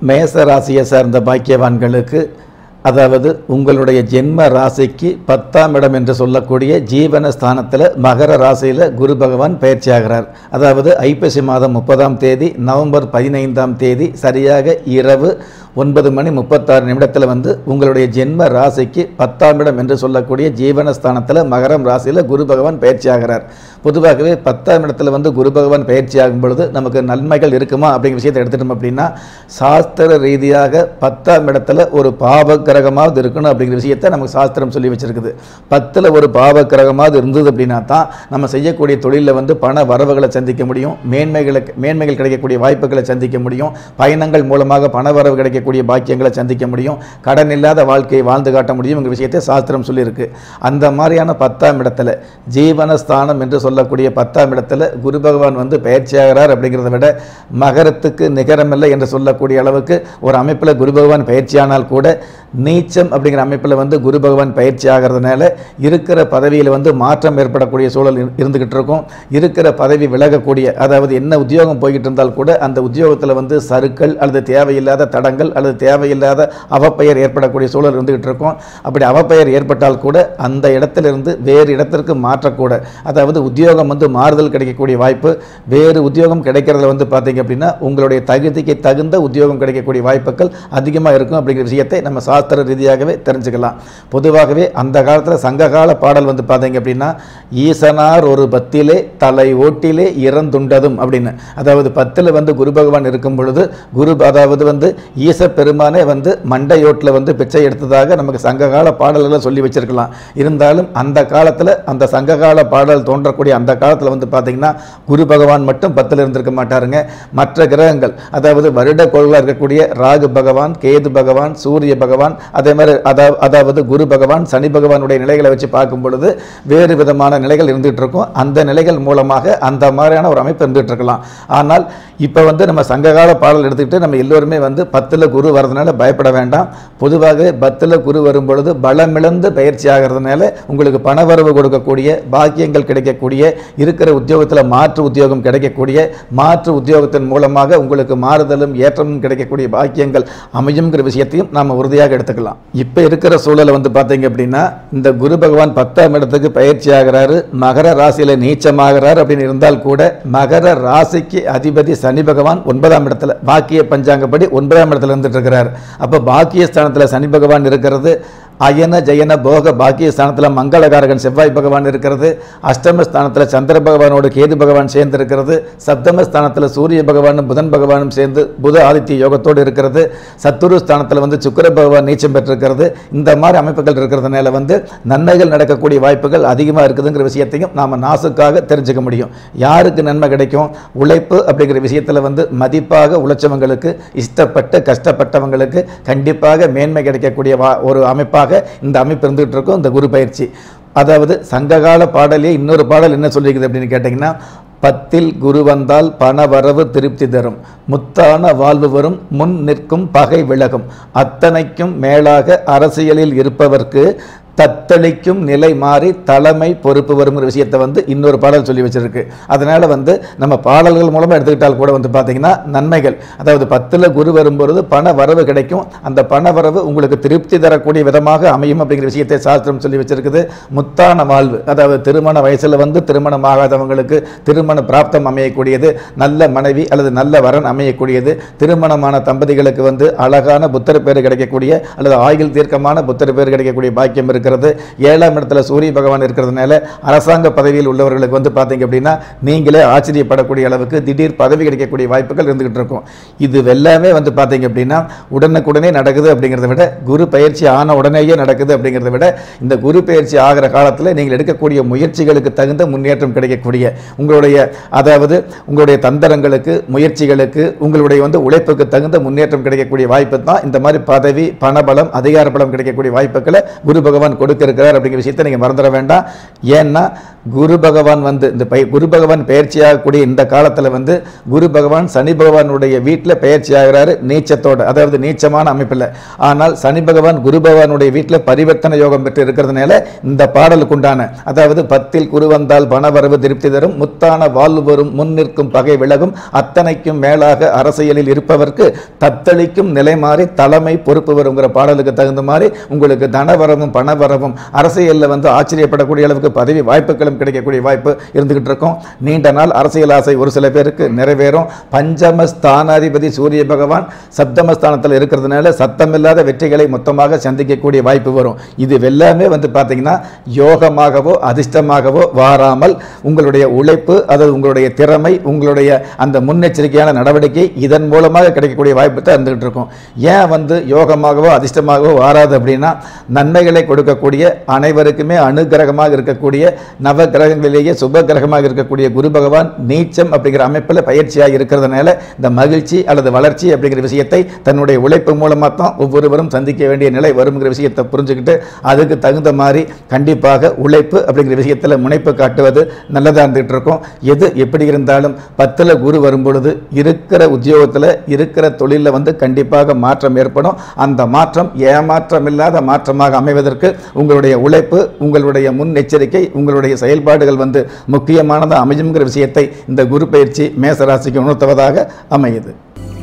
மேச ராசியை சார்ந்த பாக்கியவான்களுக்கு அதாவது உங்களுடைய ஜென்ம ராசிக்கு பத்தாம் இடம் என்று சொல்லக்கூடிய ஜீவன ஸ்தானத்தில் மகர ராசியில் குரு பகவான் பயிற்சியாகிறார் அதாவது ஐப்பசி மாதம் முப்பதாம் தேதி நவம்பர் பதினைந்தாம் தேதி சரியாக இரவு ஒன்பது மணி முப்பத்தாறு நிமிடத்தில் வந்து உங்களுடைய ஜென்ம ராசிக்கு பத்தாம் இடம் என்று சொல்லக்கூடிய ஜீவனஸ்தானத்தில் மகரம் ராசியில் குரு பகவான் பயிற்சியாகிறார் பொதுவாகவே பத்தாம் இடத்துல வந்து குரு பகவான் பயிற்சி ஆகும் பொழுது நமக்கு நன்மைகள் இருக்குமா அப்படிங்கிற விஷயத்தை எடுத்துட்டோம் அப்படின்னா சாஸ்திர ரீதியாக பத்தாம் இடத்துல ஒரு பாவ கிரகமாவது இருக்கணும் அப்படிங்கிற விஷயத்தை நமக்கு சாஸ்திரம் சொல்லி வச்சிருக்குது பத்தில் ஒரு பாவ கிரகமாவது இருந்தது அப்படின்னா தான் நம்ம செய்யக்கூடிய தொழிலில் வந்து பண வரவுகளை சந்திக்க முடியும் மேன்மைகளுக்கு மேன்மைகள் கிடைக்கக்கூடிய வாய்ப்புகளை சந்திக்க முடியும் பயணங்கள் மூலமாக பண வரவு கிடைக்கக்கூடிய பாக்கியங்களை சந்திக்க முடியும் கடன் இல்லாத வாழ்க்கையை வாழ்ந்து காட்ட முடியுங்கிற விஷயத்தை சாஸ்திரம் சொல்லியிருக்கு அந்த மாதிரியான பத்தாம் இடத்துல ஜீவனஸ்தானம் என்று சொல்லக்கூடிய பத்தாம் இடத்துல குரு பகவான் வந்து பயிற்சியாகிறார் அப்படிங்கிறத விட மகரத்துக்கு நிகரமில்லை என்று சொல்லக்கூடிய அளவுக்கு ஒரு அமைப்பில் குரு பகவான் பயிற்சியானால் கூட நீச்சம் அப்படிங்கிற அமைப்பில் வந்து குரு பகவான் பயிற்சி ஆகிறதுனால இருக்கிற பதவியில் வந்து மாற்றம் ஏற்படக்கூடிய சூழல் இரு- இருந்துகிட்டு இருக்கும் இருக்கிற பதவி விலகக்கூடிய அதாவது என்ன உத்தியோகம் போய்கிட்டு இருந்தால் கூட அந்த உத்தியோகத்தில் வந்து சறுக்கள் அல்லது தேவையில்லாத தடங்கள் அல்லது தேவையில்லாத அவப்பெயர் ஏற்படக்கூடிய சூழல் இருந்துகிட்டு இருக்கும் அப்படி அவப்பெயர் ஏற்பட்டால் கூட அந்த இடத்திலிருந்து வேறு இடத்திற்கு மாற்றக்கூட அதாவது உத்தியோகம் வந்து மாறுதல் கிடைக்கக்கூடிய வாய்ப்பு வேறு உத்தியோகம் கிடைக்கிறதுல வந்து பார்த்தீங்க அப்படின்னா உங்களுடைய தகுதிக்கு தகுந்த உத்தியோகம் கிடைக்கக்கூடிய வாய்ப்புகள் அதிகமாக இருக்கும் அப்படிங்கிற விஷயத்தை நம்ம சாஸ்திர ரீதியாகவே தெரிஞ்சுக்கலாம் பொதுவாகவே அந்த காலத்தில் சங்ககால பாடல் வந்து பார்த்தீங்க அப்படின்னா ஈசனார் ஒரு பத்திலே தலை ஓட்டிலே இறந்துண்டதும் அப்படின்னு அதாவது பத்தில் வந்து குரு பகவான் இருக்கும் பொழுது குரு அதாவது வந்து ஈச பெருமானே வந்து மண்டையோட்டில் வந்து பிச்சை எடுத்ததாக நமக்கு சங்ககால பாடல்களை சொல்லி வச்சிருக்கலாம் இருந்தாலும் அந்த காலத்தில் அந்த சங்ககால பாடல் தோன்றக்கூடிய அந்த காலத்தில் வந்து பார்த்தீங்கன்னா குரு பகவான் மட்டும் பத்தில் இருந்திருக்க மாட்டாருங்க மற்ற கிரகங்கள் அதாவது வருட கோள்களாக இருக்கக்கூடிய ராகு பகவான் கேது பகவான் சூரிய பகவான் அதே மாதிரி அதா- அதாவது குரு பகவான் சனி பகவானுடைய நிலைகளை வச்சு பார்க்கும் பொழுது வேறு விதமான நிலைகள் இருந்துகிட்டு இருக்கும் அந்த நிலைகள் மூலமாக அந்த மாதிரியான ஒரு அமைப்பு இருந்துகிட்டு இருக்கலாம் ஆனால் இப்போ வந்து நம்ம சங்ககால பாடல் எடுத்துக்கிட்டு நம்ம எல்லோருமே வந்து பத்தில் குரு வர்றதுனால பயப்பட வேண்டாம் பொதுவாக பத்தில் குரு வரும் பொழுது பலமிழந்து பயிற்சி ஆகிறதுனால உங்களுக்கு பணவரவு கொடுக்கக்கூடிய பாக்கியங்கள் கிடைக்கக்கூடிய இருக்கிற உத்தியோகத்தில் மாற்று உத்தியோகம் கிடைக்கக்கூடிய மாற்று உத்தியோகத்தின் மூலமாக உங்களுக்கு மாறுதலும் ஏற்றமும் கிடைக்கக்கூடிய பாக்கியங்கள் அமையுங்கிற விஷயத்தையும் நாம் உறுதியாக எடுத்துக்கலாம் இப்போ இருக்கிற சூழலை வந்து பார்த்தீங்க அப்படின்னா இந்த குரு பகவான் பத்தாம் இடத்துக்கு பயிற்சி ஆகிறாரு மகர ராசியில நீச்சமாகிறார் அப்படின்னு இருந்தால் கூட மகர ராசிக்கு அதிபதி சனி பகவான் ஒன்பதாம் இடத்துல பாக்கிய பஞ்சாங்கப்படி ஒன்பதாம் இடத்துல இருந்துட்டு இருக்கிறார் அப்போ பாக்கிய ஸ்தானத்தில் சனி பகவான் இருக்கிறது அயன ஜயன போக பாக்கிய ஸ்தானத்தில் மங்களகாரகன் செவ்வாய் பகவான் இருக்கிறது அஷ்டம ஸ்தானத்தில் சந்திர பகவானோடு கேது பகவான் சேர்ந்து இருக்கிறது சப்தம ஸ்தானத்தில் சூரிய பகவானும் புதன் பகவானும் சேர்ந்து புத ஆதித்ய யோகத்தோடு இருக்கிறது சத்துரு ஸ்தானத்தில் வந்து சுக்கிர பகவான் நீச்சம் பெற்றிருக்கிறது இந்த மாதிரி அமைப்புகள் இருக்கிறதுனால வந்து நன்மைகள் நடக்கக்கூடிய வாய்ப்புகள் அதிகமாக இருக்குதுங்கிற விஷயத்தையும் நாம் நாசுக்காக தெரிஞ்சுக்க முடியும் யாருக்கு நன்மை கிடைக்கும் உழைப்பு அப்படிங்கிற விஷயத்தில் வந்து மதிப்பாக உழைச்சவங்களுக்கு இஷ்டப்பட்டு கஷ்டப்பட்டவங்களுக்கு கண்டிப்பாக மேன்மை கிடைக்கக்கூடிய வா ஒரு அமைப்பாக இந்த அமைப்பு இருந்துகிட்டு இருக்கும் இந்த குரு பயிற்சி அதாவது சங்ககால பாடலே இன்னொரு பாடல் என்ன சொல்லியிருக்குது அப்படின்னு கேட்டிங்கன்னா பத்தில் குரு வந்தால் பண வரவு திருப்தி தரும் முத்தான வாழ்வு வரும் முன் நிற்கும் பகை விலகும் அத்தனைக்கும் மேலாக அரசியலில் இருப்பவர்க்கு தத்தளிக்கும் நிலை மாறி தலைமை பொறுப்பு வருங்கிற விஷயத்தை வந்து இன்னொரு பாடல் சொல்லி வச்சிருக்கு அதனால வந்து நம்ம பாடல்கள் மூலமா எடுத்துக்கிட்டால் கூட வந்து பார்த்தீங்கன்னா நன்மைகள் அதாவது பத்தில் குரு வரும்பொழுது பண வரவு கிடைக்கும் அந்த பண வரவு உங்களுக்கு திருப்தி தரக்கூடிய விதமாக அமையும் அப்படிங்கிற விஷயத்தை சாஸ்திரம் சொல்லி வச்சிருக்குது முத்தான வாழ்வு அதாவது திருமண வயசுல வந்து திருமணம் ஆகாதவங்களுக்கு திருமண பிராப்தம் அமையக்கூடியது நல்ல மனைவி அல்லது நல்ல வரன் அமையக்கூடியது திருமணமான தம்பதிகளுக்கு வந்து அழகான புத்தர பேர் கிடைக்கக்கூடிய அல்லது ஆயுள் தீர்க்கமான புத்தர பேர் கிடைக்கக்கூடிய பாக்கியம் இருக்கிறது ஏழாம் இடத்துல சூரிய பகவான் இருக்கிறதுனால அரசாங்க பதவியில் உள்ளவர்களுக்கு வந்து பார்த்தீங்க அப்படின்னா நீங்களே ஆச்சரியப்படக்கூடிய அளவுக்கு திடீர் பதவி கிடைக்கக்கூடிய வாய்ப்புகள் இருந்துகிட்டு இருக்கும் இது எல்லாமே வந்து பார்த்தீங்க அப்படின்னா உடனுக்குடனே நடக்குது அப்படிங்கிறத விட குரு பயிற்சி ஆன உடனேயே நடக்குது அப்படிங்கிறத விட இந்த குரு பயிற்சி ஆகிற காலத்தில் நீங்கள் எடுக்கக்கூடிய முயற்சிகளுக்கு தகுந்த முன்னேற்றம் கிடைக்கக்கூடிய உங்களுடைய அதாவது உங்களுடைய தந்திரங்களுக்கு முயற்சிகளுக்கு உங்களுடைய வந்து உழைப்புக்கு தகுந்த முன்னேற்றம் கிடைக்கக்கூடிய வாய்ப்பு தான் இந்த மாதிரி பதவி பணபலம் அதிகார பலம் கிடைக்கக்கூடிய வாய்ப்புகளை குரு பகவான் பலன் கொடுக்க இருக்கிறார் அப்படிங்கிற விஷயத்தை நீங்கள் மறந்துட வேண்டாம் ஏன்னா குரு பகவான் வந்து இந்த பய குரு பகவான் பயிற்சியாகக்கூடிய இந்த காலத்தில் வந்து குரு பகவான் சனி பகவானுடைய வீட்டில் பயிற்சி ஆகிறாரு நீச்சத்தோட அதாவது நீச்சமான அமைப்பில் ஆனால் சனி பகவான் குரு பகவானுடைய வீட்டில் பரிவர்த்தனை யோகம் பெற்று இருக்கிறதுனால இந்த பாடலுக்கு உண்டான அதாவது பத்தில் குரு வந்தால் பணவரவு திருப்தி தரும் முத்தான வாழ்வு வரும் முன் நிற்கும் பகை விலகும் அத்தனைக்கும் மேலாக அரசியலில் இருப்பவர்க்கு தத்தளிக்கும் நிலை மாறி தலைமை பொறுப்பு வருங்கிற பாடலுக்கு தகுந்த மாதிரி உங்களுக்கு தனவரவும் பணவரவும் அரசியலில் வந்து ஆச்சரியப்படக்கூடிய அளவுக்கு பதவி வாய்ப்புகளும் கிடைக்கக்கூடிய வாய்ப்பு இருந்துகிட்டு இருக்கும் நீண்ட நாள் அரசியல் ஆசை ஒரு சில பேருக்கு நிறைவேறும் பஞ்சம ஸ்தானாதிபதி சூரிய பகவான் சப்தமஸ்தானத்தில் இருக்கிறதுனால சத்தமில்லாத வெற்றிகளை மொத்தமாக சந்திக்கக்கூடிய வாய்ப்பு வரும் இது எல்லாமே வந்து பார்த்தீங்கன்னா யோகமாகவோ அதிர்ஷ்டமாகவோ வாராமல் உங்களுடைய உழைப்பு அதாவது உங்களுடைய திறமை உங்களுடைய அந்த முன்னெச்சரிக்கையான நடவடிக்கை இதன் மூலமாக கிடைக்கக்கூடிய வாய்ப்பு தான் இருந்துகிட்டு இருக்கும் ஏன் வந்து யோகமாகவோ அதிர்ஷ்டமாகவோ வாராது அப்படின்னா நன்மைகளை கொடுக்கக்கூடிய அனைவருக்குமே அனுகிரகமாக இருக்கக்கூடிய நவ கிரகங்களிலேயே சுப கிரகமாக இருக்கக்கூடிய குரு பகவான் நீச்சம் அப்படிங்கிற அமைப்பில் பயிற்சியாக இருக்கிறதுனால இந்த மகிழ்ச்சி அல்லது வளர்ச்சி அப்படிங்கிற விஷயத்தை தன்னுடைய உழைப்பு மூலமாக தான் ஒவ்வொருவரும் சந்திக்க வேண்டிய நிலை வருங்கிற விஷயத்தை புரிஞ்சுக்கிட்டு அதுக்கு தகுந்த மாதிரி கண்டிப்பாக உழைப்பு அப்படிங்கிற விஷயத்தில் முனைப்பு காட்டுவது நல்லதாக இருந்துகிட்டு இருக்கும் எது எப்படி இருந்தாலும் பத்தில் குரு வரும் பொழுது இருக்கிற உத்தியோகத்தில் இருக்கிற தொழிலில் வந்து கண்டிப்பாக மாற்றம் ஏற்படும் அந்த மாற்றம் ஏமாற்றம் இல்லாத மாற்றமாக அமைவதற்கு உங்களுடைய உழைப்பு உங்களுடைய முன்னெச்சரிக்கை உங்களுடைய செயல்பாடுகள் வந்து முக்கியமானதாக அமையுங்கிற விஷயத்தை இந்த குரு பயிற்சி மேசராசிக்கு உணர்த்துவதாக அமையுது